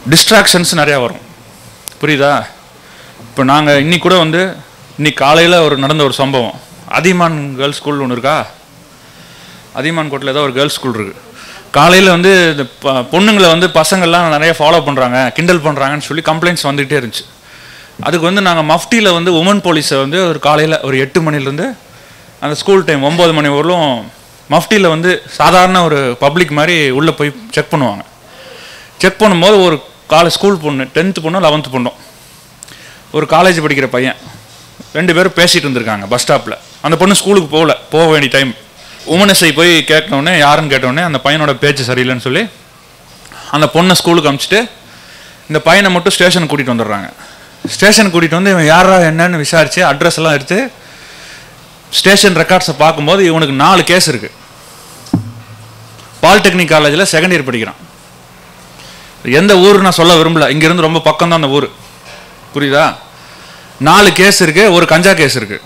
distractions நிறையா வரும் புரியுதா இப்போ நாங்கள் இன்னைக்கு கூட வந்து இன்னைக்கு காலையில் ஒரு நடந்த ஒரு சம்பவம் அதிமான் கேர்ள்ஸ் ஸ்கூல் ஒன்று இருக்கா அதிமான் கோட்டில் ஏதோ ஒரு கேர்ள்ஸ் ஸ்கூல் இருக்குது காலையில் வந்து இந்த ப- பொண்ணுங்களை வந்து பசங்கள்லாம் நிறைய ஃபாலோ பண்ணுறாங்க கிண்டல் பண்ணுறாங்கன்னு சொல்லி கம்ப்ளைண்ட்ஸ் வந்துகிட்டே இருந்துச்சு அதுக்கு வந்து நாங்கள் மஃப்டியில் வந்து உமன் போலீஸை வந்து ஒரு காலையில் ஒரு எட்டு மணிலேருந்து அந்த ஸ்கூல் டைம் ஒம்பது மணி வரலும் மஃப்டியில் வந்து சாதாரண ஒரு பப்ளிக் மாதிரி உள்ளே போய் செக் பண்ணுவாங்க செக் பண்ணும்போது ஒரு காலேஜ் ஸ்கூல் பொண்ணு டென்த்து பொண்ணும் லெவன்த்து பொண்ணும் ஒரு காலேஜ் படிக்கிற பையன் ரெண்டு பேரும் பேசிகிட்டு இருந்திருக்காங்க பஸ் ஸ்டாப்பில் அந்த பொண்ணு ஸ்கூலுக்கு போகல போக வேண்டிய டைம் உமனஸை போய் கேட்டோடனே யாருன்னு கேட்டோடனே அந்த பையனோட பேச்சு சரியில்லைன்னு சொல்லி அந்த பொண்ணை ஸ்கூலுக்கு அனுப்பிச்சிட்டு இந்த பையனை மட்டும் ஸ்டேஷனுக்கு கூட்டிகிட்டு வந்துடுறாங்க ஸ்டேஷன் கூட்டிகிட்டு வந்து இவன் யாரா என்னன்னு விசாரித்து அட்ரஸ் எல்லாம் எடுத்து ஸ்டேஷன் ரெக்கார்ட்ஸை பார்க்கும்போது இவனுக்கு நாலு கேஸ் இருக்குது பாலிடெக்னிக் காலேஜில் செகண்ட் இயர் படிக்கிறான் எந்த ஊர் நான் சொல்ல விரும்பல இங்கேருந்து ரொம்ப பக்கம் தான் அந்த ஊர் புரியுதா நாலு கேஸ் இருக்கு ஒரு கஞ்சா கேஸ் இருக்கு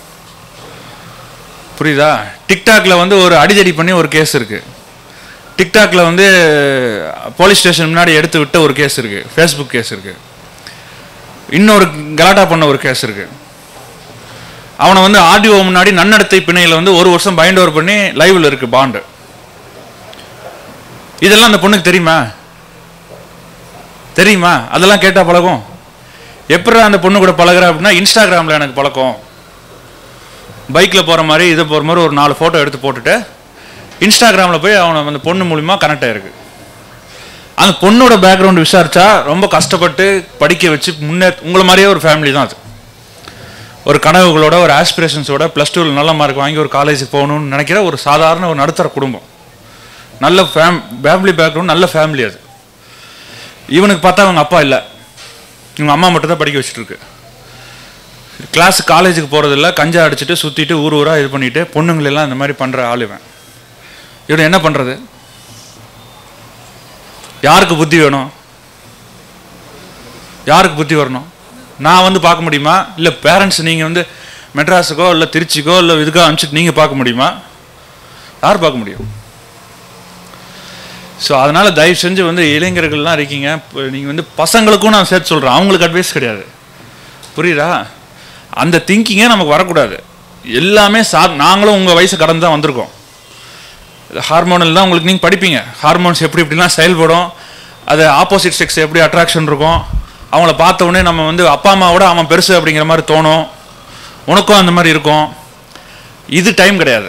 புரியுதா டிக்டாக்ல வந்து ஒரு அடிதடி பண்ணி ஒரு கேஸ் இருக்கு டிக்டாக்ல வந்து போலீஸ் ஸ்டேஷன் முன்னாடி எடுத்து விட்ட ஒரு கேஸ் இருக்கு ஃபேஸ்புக் கேஸ் இருக்கு இன்னொரு கலாட்டா பண்ண ஒரு கேஸ் இருக்கு அவனை வந்து ஆடியோ முன்னாடி நன்னடத்தை பிணையில் வந்து ஒரு வருஷம் பைண்ட் ஓவர் பண்ணி லைவ்ல இருக்கு பாண்டு இதெல்லாம் அந்த பொண்ணுக்கு தெரியுமா தெரியுமா அதெல்லாம் கேட்டா பழகும் எப்படி அந்த பொண்ணு கூட பழகுற அப்படின்னா இன்ஸ்டாகிராமில் எனக்கு பழக்கம் பைக்கில் போகிற மாதிரி இதை போகிற மாதிரி ஒரு நாலு ஃபோட்டோ எடுத்து போட்டுட்டு இன்ஸ்டாகிராமில் போய் அவனை அந்த பொண்ணு மூலிமா கனெக்ட் ஆயிருக்கு அந்த பொண்ணோட பேக்ரவுண்ட் விசாரிச்சா ரொம்ப கஷ்டப்பட்டு படிக்க வச்சு முன்னே உங்களை மாதிரியே ஒரு ஃபேமிலி தான் அது ஒரு கனவுகளோட ஒரு ஆஸ்பிரேஷன்ஸோட ப்ளஸ் டூவில் நல்ல மார்க் வாங்கி ஒரு காலேஜுக்கு போகணும்னு நினைக்கிற ஒரு சாதாரண ஒரு நடுத்தர குடும்பம் நல்ல ஃபேம் ஃபேமிலி பேக்ரவுண்ட் நல்ல ஃபேமிலி அது இவனுக்கு பார்த்தா அவங்க அப்பா இல்லை இவங்க அம்மா மட்டும் தான் படிக்க வச்சுட்டு இருக்கு கிளாஸ் காலேஜுக்கு போகிறதில்ல கஞ்சா அடிச்சுட்டு சுற்றிட்டு ஊர் ஊராக இது பண்ணிட்டு பொண்ணுங்களெல்லாம் இந்த மாதிரி பண்ணுற ஆள் இவன் இவன் என்ன பண்ணுறது யாருக்கு புத்தி வேணும் யாருக்கு புத்தி வரணும் நான் வந்து பார்க்க முடியுமா இல்லை பேரண்ட்ஸ் நீங்கள் வந்து மெட்ராஸுக்கோ இல்லை திருச்சிக்கோ இல்லை இதுக்கோ அனுப்பிச்சிட்டு நீங்கள் பார்க்க முடியுமா யார் பார்க்க முடியும் ஸோ அதனால் தயவு செஞ்சு வந்து இளைஞர்கள்லாம் இருக்கீங்க நீங்கள் வந்து பசங்களுக்கும் நான் சேர்த்து சொல்கிறேன் அவங்களுக்கு அட்வைஸ் கிடையாது புரியுதா அந்த திங்கிங்கே நமக்கு வரக்கூடாது எல்லாமே சா நாங்களும் உங்கள் வயசு கடந்து தான் வந்திருக்கோம் ஹார்மோனல் தான் உங்களுக்கு நீங்கள் படிப்பீங்க ஹார்மோன்ஸ் எப்படி எப்படிலாம் செயல்படும் அது ஆப்போசிட் செக்ஸ் எப்படி அட்ராக்ஷன் இருக்கும் அவங்கள பார்த்த உடனே நம்ம வந்து அப்பா அம்மாவோட அவன் பெருசு அப்படிங்கிற மாதிரி தோணும் உனக்கும் அந்த மாதிரி இருக்கும் இது டைம் கிடையாது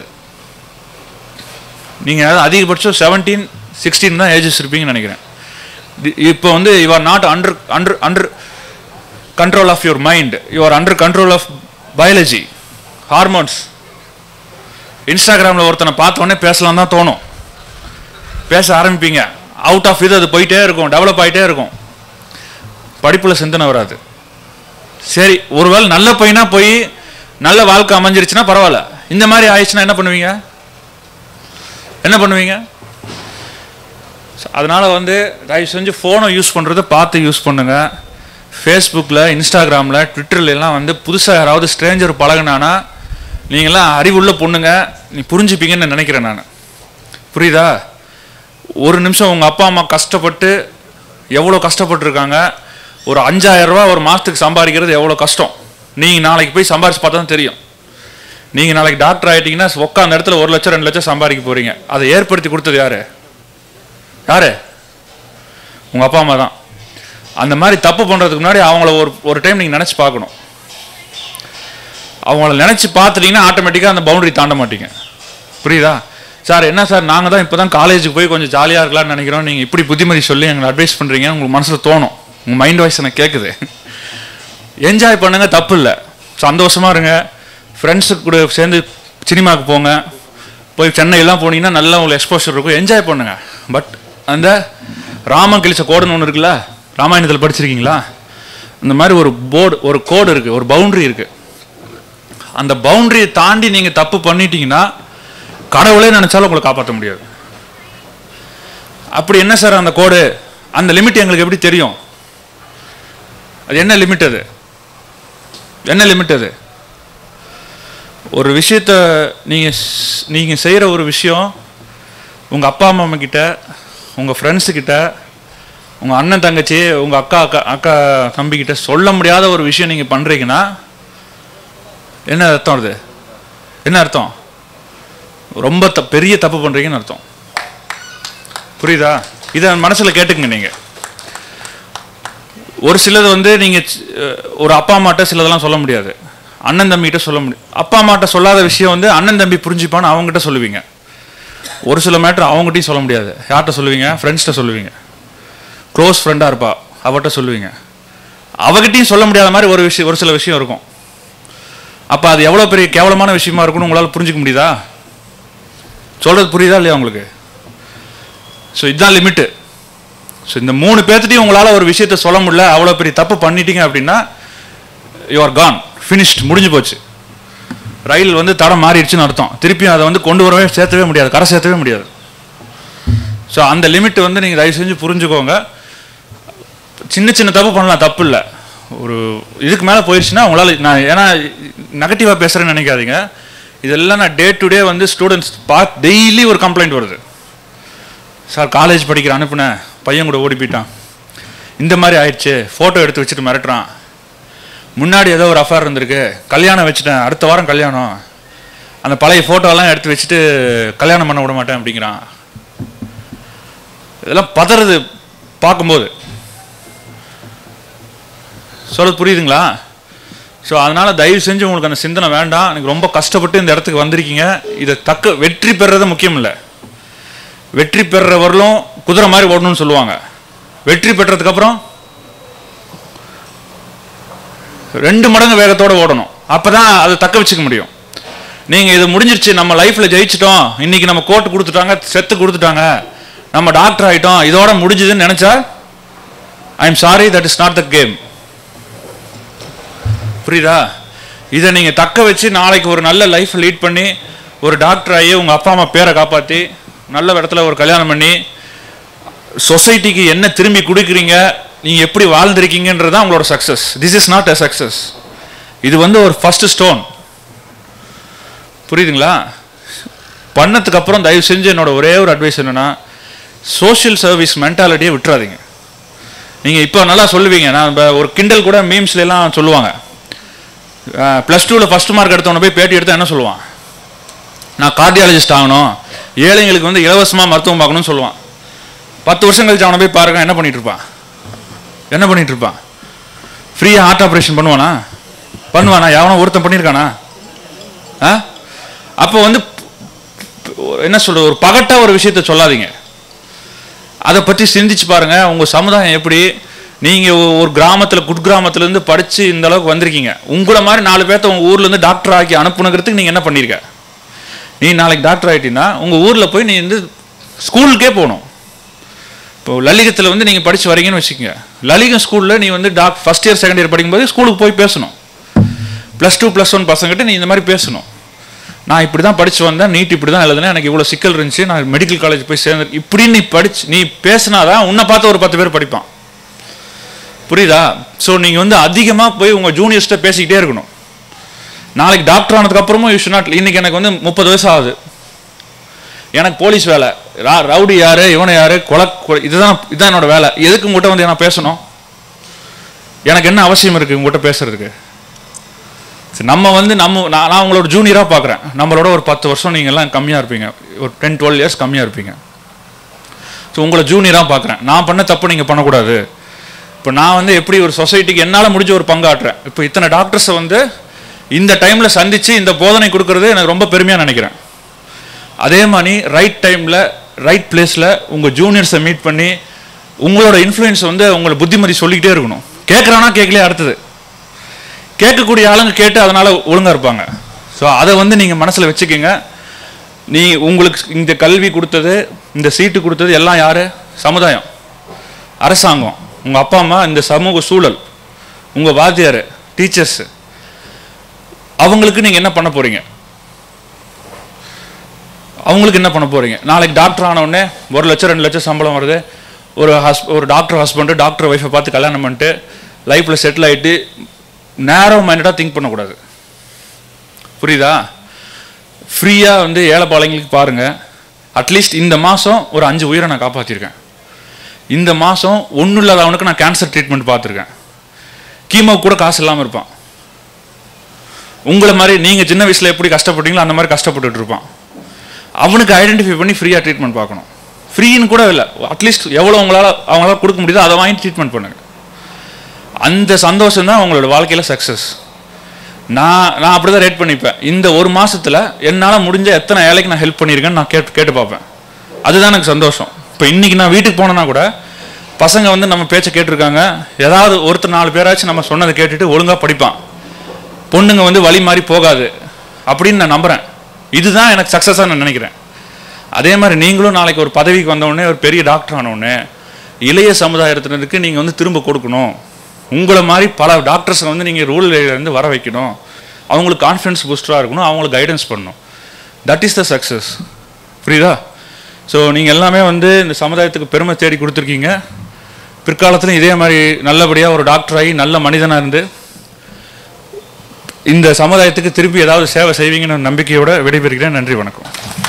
நீங்கள் அதிகபட்சம் செவன்டீன் சிக்ஸ்டீன் தான் ஏஜஸ் இருப்பீங்கன்னு நினைக்கிறேன் தி- இப்போ வந்து you are not under under under control of your mind you are under control of biology hormones இன்ஸ்டாகிராமில் ஒருத்தனை பார்த்த உடனே பேசலாம் தான் தோணும் பேச ஆரம்பிப்பீங்க அவுட் ஆஃப் இது அது போயிட்டே இருக்கும் டெவலப் ஆகிட்டே இருக்கும் படிப்பில் சிந்தனை வராது சரி ஒருவேளை நல்ல பையனா போய் நல்ல வாழ்க்கை அமைஞ்சிருச்சுன்னா பரவாயில்ல இந்த மாதிரி ஆயிடுச்சுன்னா என்ன பண்ணுவீங்க என்ன பண்ணுவீங்க அதனால் வந்து தயவு செஞ்சு ஃபோனை யூஸ் பண்ணுறத பார்த்து யூஸ் பண்ணுங்க ஃபேஸ்புக்கில் இன்ஸ்டாகிராமில் ட்விட்டர்லாம் வந்து புதுசாக யாராவது ஸ்ட்ரேஞ்சர் பழகுனானா நீங்களாம் அறிவுள்ள பொண்ணுங்க நீ புரிஞ்சுப்பீங்கன்னு நினைக்கிறேன் நான் புரியுதா ஒரு நிமிஷம் உங்கள் அப்பா அம்மா கஷ்டப்பட்டு எவ்வளோ கஷ்டப்பட்டுருக்காங்க ஒரு 5000 ரூபாய் ஒரு மாதத்துக்கு சம்பாதிக்கிறது எவ்வளோ கஷ்டம் நீங்கள் நாளைக்கு போய் சம்பாரிச்சு பார்த்தா தான் தெரியும் நீங்கள் நாளைக்கு டாக்டர் ஆகிட்டீங்கன்னா உட்காந்த இடத்துல ஒரு லட்சம் ரெண்டு லட்சம் சம்பாதிக்க போகிறீங்க அதை ஏற்படுத்தி கொடுத்தது யாரு யாரு உங்கள் அப்பா அம்மா தான் அந்த மாதிரி தப்பு பண்ணுறதுக்கு முன்னாடி அவங்கள ஒரு ஒரு டைம் நீங்கள் நினச்சி பார்க்கணும் அவங்கள நினச்சி பார்த்துட்டீங்கன்னா ஆட்டோமேட்டிக்காக அந்த பவுண்டரி தாண்ட மாட்டீங்க புரியுதா சார் என்ன சார் நாங்கள் தான் இப்போ தான் காலேஜுக்கு போய் கொஞ்சம் ஜாலியாக இருக்கலாம்னு நினைக்கிறோம் நீங்கள் இப்படி புத்திமதி சொல்லி எங்களை அட்வைஸ் பண்ணுறீங்க உங்களுக்கு மனசில் தோணும் உங்கள் மைண்ட் வாய்ஸ் எனக்கு கேட்குது என்ஜாய் பண்ணுங்க தப்பு இல்லை சந்தோஷமா இருங்க ஃப்ரெண்ட்ஸுக்கு கூட சேர்ந்து சினிமாவுக்கு போங்க போய் சென்னையெல்லாம் போனீங்கன்னா நல்லா உங்களுக்கு எக்ஸ்போஷர் இருக்கும் என்ஜாய் பண்ணுங்க பட் அந்த ராமன் கிழிச்ச கோடுன்னு ஒன்று இருக்குல்ல ராமாயணத்தில் படிச்சிருக்கீங்களா இந்த மாதிரி ஒரு போர்டு ஒரு கோடு இருக்குது ஒரு பவுண்டரி இருக்குது அந்த பவுண்டரியை தாண்டி நீங்கள் தப்பு பண்ணிட்டீங்கன்னா கடவுளே நினச்சாலும் உங்களை காப்பாற்ற முடியாது அப்படி என்ன சார் அந்த கோடு அந்த லிமிட் எங்களுக்கு எப்படி தெரியும் அது என்ன லிமிட் அது என்ன லிமிட் அது ஒரு விஷயத்த நீங்கள் நீங்கள் செய்கிற ஒரு விஷயம் உங்கள் அப்பா அம்மா கிட்ட உங்கள் ஃப்ரெண்ட்ஸுக்கிட்ட உங்கள் அண்ணன் தங்கச்சி உங்கள் அக்கா அக்கா அக்கா தம்பிக்கிட்ட சொல்ல முடியாத ஒரு விஷயம் நீங்கள் பண்ணுறீங்கன்னா என்ன அர்த்தம் அது என்ன அர்த்தம் ரொம்ப த பெரிய தப்பு பண்ணுறீங்கன்னு அர்த்தம் புரியுதா இதை மனசில் கேட்டுக்குங்க நீங்கள் ஒரு சிலது வந்து நீங்கள் ஒரு அப்பா அம்மாட்ட சிலதெல்லாம் சொல்ல முடியாது அண்ணன் தம்பிகிட்ட சொல்ல முடியும் அப்பா அம்மாட்ட சொல்லாத விஷயம் வந்து அண்ணன் தம்பி புரிஞ்சுப்பான்னு அவங்ககிட்ட சொல்லுவீங்க ஒரு சில மேட்ரு அவங்ககிட்டயும் சொல்ல முடியாது யார்கிட்ட சொல்லுவீங்க ஃப்ரெண்ட்ஸ்கிட்ட சொல்லுவீங்க க்ளோஸ் ஃப்ரெண்டாக இருப்பா அவட்ட சொல்லுவீங்க அவகிட்டையும் சொல்ல முடியாத மாதிரி ஒரு விஷயம் ஒரு சில விஷயம் இருக்கும் அப்போ அது எவ்வளோ பெரிய கேவலமான விஷயமா இருக்கும்னு உங்களால் புரிஞ்சுக்க முடியுதா சொல்கிறது புரியுதா இல்லையா உங்களுக்கு ஸோ இதுதான் லிமிட்டு ஸோ இந்த மூணு பேர்த்திட்டையும் உங்களால் ஒரு விஷயத்த சொல்ல முடியல அவ்வளோ பெரிய தப்பு பண்ணிட்டீங்க அப்படின்னா யூ ஆர் கான் ஃபினிஷ்ட் முடிஞ்சு போச்சு ரயில் வந்து தடம் மாறிடுச்சுன்னு அர்த்தம் திருப்பியும் அதை வந்து கொண்டு வரவே சேர்த்தவே முடியாது கரை சேர்த்தவே முடியாது ஸோ அந்த லிமிட் வந்து நீங்கள் தயவு செஞ்சு புரிஞ்சுக்கோங்க சின்ன சின்ன தப்பு பண்ணலாம் தப்பு இல்லை ஒரு இதுக்கு மேலே போயிடுச்சுன்னா உங்களால் நான் ஏன்னா நெகட்டிவாக பேசுகிறேன்னு நினைக்காதீங்க இதெல்லாம் நான் டே டு டே வந்து ஸ்டூடெண்ட்ஸ் பார்த்து டெய்லி ஒரு கம்ப்ளைண்ட் வருது சார் காலேஜ் படிக்கிற அனுப்புனேன் பையன் கூட ஓடி போயிட்டான் இந்த மாதிரி ஆயிடுச்சு ஃபோட்டோ எடுத்து வச்சுட்டு மிரட்டுறான் முன்னாடி ஏதோ ஒரு அஃபேர் இருந்திருக்கு கல்யாணம் வச்சுட்டேன் அடுத்த வாரம் கல்யாணம் அந்த பழைய ஃபோட்டோலாம் எடுத்து வச்சுட்டு கல்யாணம் பண்ண விட மாட்டேன் அப்படிங்கிறான் இதெல்லாம் பதறது பார்க்கும்போது சொல்றது புரியுதுங்களா ஸோ அதனால் தயவு செஞ்சு உங்களுக்கு அந்த சிந்தனை வேண்டாம் எனக்கு ரொம்ப கஷ்டப்பட்டு இந்த இடத்துக்கு வந்திருக்கீங்க இதை தக்க வெற்றி பெறுறது முக்கியம் இல்லை வெற்றி பெறுறவர்களும் குதிரை மாதிரி ஓடணும்னு சொல்லுவாங்க வெற்றி பெற்றதுக்கு அப்புறம் ரெண்டு மடங்கு வேகத்தோட ஓடணும் அப்பதான் அதை தக்க வச்சுக்க முடியும் நீங்க இது முடிஞ்சிருச்சு நம்ம லைஃப்ல ஜெயிச்சிட்டோம் இன்னைக்கு நம்ம கோர்ட் கொடுத்துட்டாங்க செத்து கொடுத்துட்டாங்க நம்ம டாக்டர் ஆயிட்டோம் இதோட முடிஞ்சதுன்னு நினைச்சா I am sorry that is not the game புரியுதா இதை நீங்க தக்க வச்சு நாளைக்கு ஒரு நல்ல லைஃப் லீட் பண்ணி ஒரு டாக்டர் ஆகி உங்க அப்பா அம்மா பேரை காப்பாத்தி நல்ல இடத்துல ஒரு கல்யாணம் பண்ணி சொசைட்டிக்கு என்ன திரும்பி கொடுக்குறீங்க நீங்க எப்படி வாழ்ந்திருக்கீங்கன்றது தான் உங்களோட success this is not a success இது வந்து ஒரு ஃபர்ஸ்ட் ஸ்டோன் புரியுதுங்களா பண்ணதுக்கு அப்புறம் தயவு செஞ்சு என்னோட ஒரே ஒரு அட்வைஸ் என்னன்னா சோஷியல் சர்வீஸ் மென்டாலிட்டியை விட்டுறாதீங்க நீங்க இப்போ நல்லா சொல்லுவீங்க நான் இப்ப ஒரு கிண்டல் கூட மீம்ஸ்ல எல்லாம் சொல்லுவாங்க ப்ளஸ் டூவில் ஃபர்ஸ்ட் மார்க் எடுத்தவன போய் பேட்டி எடுத்தா என்ன சொல்லுவான் நான் கார்டியாலஜிஸ்ட் ஆகணும் ஏழைங்களுக்கு வந்து இலவசமாக மருத்துவம் பார்க்கணும்னு சொல்லுவான் பத்து வருஷம் கழிச்சு அவனை போய் பாருங்க என்ன பண்ணிட்டு இருப்பான் என்ன பண்ணிட்டு இருப்பான் ஃப்ரீயாக ஹார்ட் ஆப்ரேஷன் பண்ணுவானா பண்ணுவானா எவனோ ஒருத்தன் பண்ணியிருக்கானா ஆ அப்போ வந்து என்ன சொல்றது ஒரு பகட்டா ஒரு விஷயத்த சொல்லாதீங்க அதை பற்றி சிந்திச்சு பாருங்க உங்க சமுதாயம் எப்படி நீங்க ஒ- ஒரு கிராமத்துல குட்கிராமத்துல இருந்து படிச்சு இந்த அளவுக்கு வந்திருக்கீங்க உங்களை மாதிரி நாலு பேர்த்த உங்க ஊர்ல இருந்து டாக்டர் ஆக்கி அனுப்புனுங்கிறதுக்கு நீங்க என்ன பண்ணிருக்க நீ நாளைக்கு டாக்டர் ஆயிட்டீங்கன்னா உங்க ஊர்ல போய் நீ வந்து ஸ்கூலுக்கே போகணும் இப்போ லலிகத்தில் வந்து நீங்கள் படித்து வரீங்கன்னு வச்சுக்கோங்க லலிகம் ஸ்கூலில் நீ வந்து talk first year second year படிக்கும்போது ஸ்கூலுக்கு போய் பேசணும் ப்ளஸ் டூ ப்ளஸ் ஒன் பசங்கிட்ட நீ இந்த மாதிரி பேசணும் நான் இப்படி தான் படித்து வந்தேன் நீட் இப்படி தான் எழுதுனேன் எனக்கு இவ்வளோ சிக்கல் இருந்துச்சு நான் மெடிக்கல் காலேஜ் போய் சேர்ந்து இப்படின்னு நீ படிச்சு நீ பேசினாதான் உன்னை பார்த்து ஒரு பத்து பேர் படிப்பான் புரியுதா ஸோ நீங்கள் வந்து அதிகமாக போய் உங்கள் ஜூனியர்ஸ்ட்ட பேசிக்கிட்டே இருக்கணும் நாளைக்கு டாக்டர் ஆனதுக்கு அப்புறமும் யூ ஷுட் நாட் இன்னைக்கு எனக்கு வந்து முப்பது வயசு ஆகுது எனக்கு போலீஸ் வேலை ரா- ரவுடி யாரு இவனை யாரு கொலை கொலை- இதுதான் இதுதான் என்னோட வேலை எதுக்கு உங்ககிட்ட வந்து நான் பேசணும் எனக்கு என்ன அவசியம் இருக்கு உங்ககிட்ட பேசுறதுக்கு சரி, நம்ம வந்து நம்ம நான் நான் உங்களோட ஜூனியராக பார்க்குறேன் நம்மளோட ஒரு பத்து வருஷம் நீங்கள் எல்லாம் கம்மியாக இருப்பீங்க ஒரு டென் டுவெல் இயர்ஸ் கம்மியாக இருப்பீங்க ஸோ உங்களை ஜூனியராக பார்க்குறேன் நான் பண்ண தப்பு நீங்கள் பண்ணக்கூடாது இப்போ நான் வந்து எப்படி ஒரு சொசைட்டிக்கு என்னால் முடிஞ்ச ஒரு பங்காற்றுறேன் இப்போ இத்தனை டாக்டர்ஸை வந்து இந்த டைமில் சந்தித்து இந்த போதனை கொடுக்கறது எனக்கு ரொம்ப பெருமையாக நினைக்கிறேன் அதே மாதிரி ரைட் டைமில் ரைட் பிளேஸில் உங்கள் ஜூனியர்ஸை மீட் பண்ணி உங்களோட இன்ஃப்ளூயன்ஸ் வந்து உங்களை புத்திமதி சொல்லிக்கிட்டே இருக்கணும் கேட்குறானா கேட்கலையே அடுத்தது கேட்கக்கூடிய ஆளுங்க கேட்டு அதனால் ஒழுங்காக இருப்பாங்க ஸோ அதை வந்து நீங்கள் மனசில் வச்சுக்கோங்க நீ உங்களுக்கு இந்த கல்வி கொடுத்தது இந்த சீட்டு கொடுத்தது எல்லாம் யார் சமுதாயம் அரசாங்கம் உங்கள் அப்பா அம்மா இந்த சமூக சூழல் உங்கள் வாத்தியார் டீச்சர்ஸு அவங்களுக்கு நீங்கள் என்ன பண்ண போகிறீங்க அவங்களுக்கு என்ன பண்ண போறீங்க நாளைக்கு டாக்டர் ஆன உடனே ஒரு லட்சம் ரெண்டு லட்சம் சம்பளம் வருது ஒரு ஹஸ் ஒரு டாக்டர் ஹஸ்பண்டு டாக்டர் ஒய்ஃபை பார்த்து கல்யாணம் பண்ணிட்டு லைஃப்பில் செட்டில் ஆகிட்டு நேரோ மைண்டடாக திங்க் பண்ணக்கூடாது புரியுதா ஃப்ரீயாக வந்து ஏழை பாளைங்களுக்கு பாருங்கள் அட்லீஸ்ட் இந்த மாதம் ஒரு அஞ்சு உயிரை நான் காப்பாற்றிருக்கேன் இந்த மாதம் ஒன்றும் இல்லாதவனுக்கு நான் கேன்சர் ட்ரீட்மெண்ட் பார்த்துருக்கேன் கீமோ கூட காசு இல்லாமல் இருப்பான் உங்களை மாதிரி நீங்கள் சின்ன வயசில் எப்படி கஷ்டப்பட்டீங்களோ அந்த மாதிரி கஷ்டப்பட்டுட்டு இருப்பான் அவனுக்கு ஐடென்டிஃபை பண்ணி ஃப்ரீயாக ட்ரீட்மெண்ட் பார்க்கணும் ஃப்ரீன்னு கூட இல்லை அட்லீஸ்ட் எவ்வளோ உங்களால் அவங்களால கொடுக்க முடியுதோ அதை வாங்கி ட்ரீட்மெண்ட் பண்ணுங்க அந்த சந்தோஷம் தான் உங்களோட வாழ்க்கையில் சக்ஸஸ் நான் நான் அப்படி தான் ரேட் பண்ணிப்பேன் இந்த ஒரு மாசத்துல என்னால் முடிஞ்ச எத்தனை ஏழைக்கு நான் ஹெல்ப் பண்ணியிருக்கேன்னு நான் கேட்டு கேட்டு பார்ப்பேன் அதுதான் எனக்கு சந்தோஷம் இப்போ இன்னைக்கு நான் வீட்டுக்கு போனேன்னா கூட பசங்க வந்து நம்ம பேச்சை கேட்டிருக்காங்க ஏதாவது ஒருத்தர் நாலு பேராச்சும் நம்ம சொன்னதை கேட்டுட்டு ஒழுங்காக படிப்பான் பொண்ணுங்க வந்து வழி மாறி போகாது அப்படின்னு நான் நம்புகிறேன் இதுதான் எனக்கு சக்ஸஸாக நான் நினைக்கிறேன் அதே மாதிரி நீங்களும் நாளைக்கு ஒரு பதவிக்கு வந்தவுடனே ஒரு பெரிய டாக்டர் ஆனவுடனே இளைய சமுதாயத்தினருக்கு நீங்கள் வந்து திரும்ப கொடுக்கணும் உங்களை மாதிரி பல டாக்டர்ஸை வந்து நீங்கள் ரூரல் ஏரியாலேருந்து வர வைக்கணும் அவங்களுக்கு கான்ஃபிடன்ஸ் பூஸ்டராக இருக்கணும் அவங்களுக்கு கைடன்ஸ் பண்ணணும் தட் இஸ் த சக்ஸஸ் புரியுதா ஸோ நீங்கள் எல்லாமே வந்து இந்த சமுதாயத்துக்கு பெருமை தேடி கொடுத்துருக்கீங்க பிற்காலத்தில் இதே மாதிரி நல்லபடியாக ஒரு டாக்டர் ஆகி நல்ல மனிதனாக இருந்து இந்த சமுதாயத்துக்கு திருப்பி ஏதாவது சேவை செய்வீங்கன்னு நம்பிக்கையோட விடைபெறுகிறேன் நன்றி வணக்கம்